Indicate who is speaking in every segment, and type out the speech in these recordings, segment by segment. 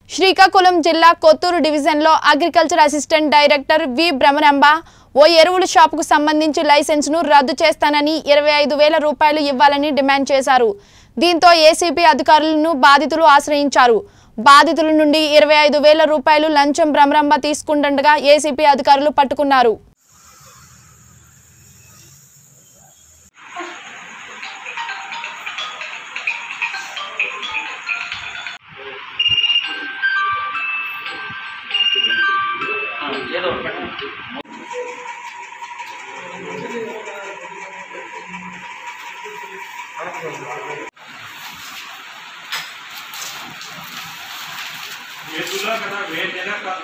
Speaker 1: శ్రీకాకుళం జిల్లా కొత్తూరు డివిజన్లో agriculture assistant director V Bhramaramba ఓ ఎరువుల షాపుకు సంబంధించి లైసెన్స్ను రద్దు చేస్తానని ఇరవై ఐదు వేల రూపాయలు ఇవ్వాలని డిమాండ్ చేశారు దీంతో ఏసీపీ అధికారులను బాధితులు ఆశ్రయించారు బాధితుల నుండి ఇరవై ఐదు వేల రూపాయలు లంచం భ్రమరంబ తీసుకుంటుండగా ఏసీపీ అధికారులు పట్టుకున్నారు
Speaker 2: ఏదో ఒకటి పెట్టండి.
Speaker 3: वेदुला कदा वेदेना का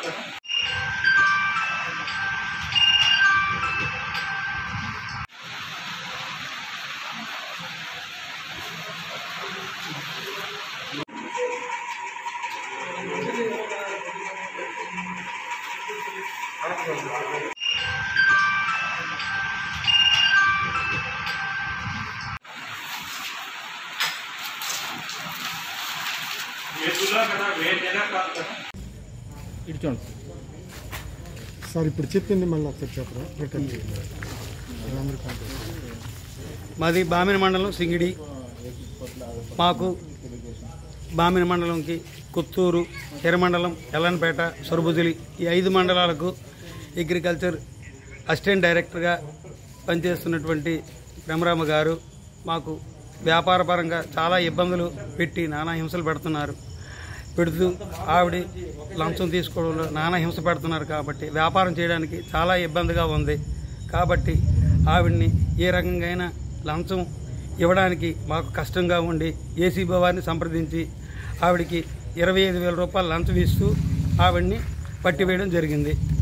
Speaker 3: वेदुला कदा वेदेना का
Speaker 4: ఇటు చూడండి
Speaker 5: సార్ ఇప్పుడు చెప్పింది మళ్ళీ ఒకసారి చెప్పరా రిటర్న్ చేయండి వాళ్ళందరూ కాంటాక్ట్
Speaker 6: మాది బామిన మండలం సింగిడి మాకు బామిన మండలంకి కొత్తూరు ఎర్రమండలం ఎల్లన్పేట సొరబుదిలి ఈ ఐదు మండలాలకు అగ్రికల్చర్ అసిస్టెంట్ డైరెక్టర్గా పనిచేస్తున్నటువంటి బ్రహ్మరామ గారు మాకు వ్యాపారపరంగా చాలా ఇబ్బందులు పెట్టి నానా హింసలు పెడుతున్నారు పెడుతూ ఆవిడ లంచం తీసుకోవడంలో నానా హింస పెడుతున్నారు కాబట్టి వ్యాపారం చేయడానికి చాలా ఇబ్బందిగా ఉంది కాబట్టి ఆవిడ్ని ఏ రకంగా లంచం ఇవ్వడానికి మాకు కష్టంగా ఉండి ఏసీబీ వారిని సంప్రదించి ఆవిడకి ఇరవై ఐదు వేల రూపాయలు లంచం ఇస్తూ ఆవిడ్ని పట్టివేయడం జరిగింది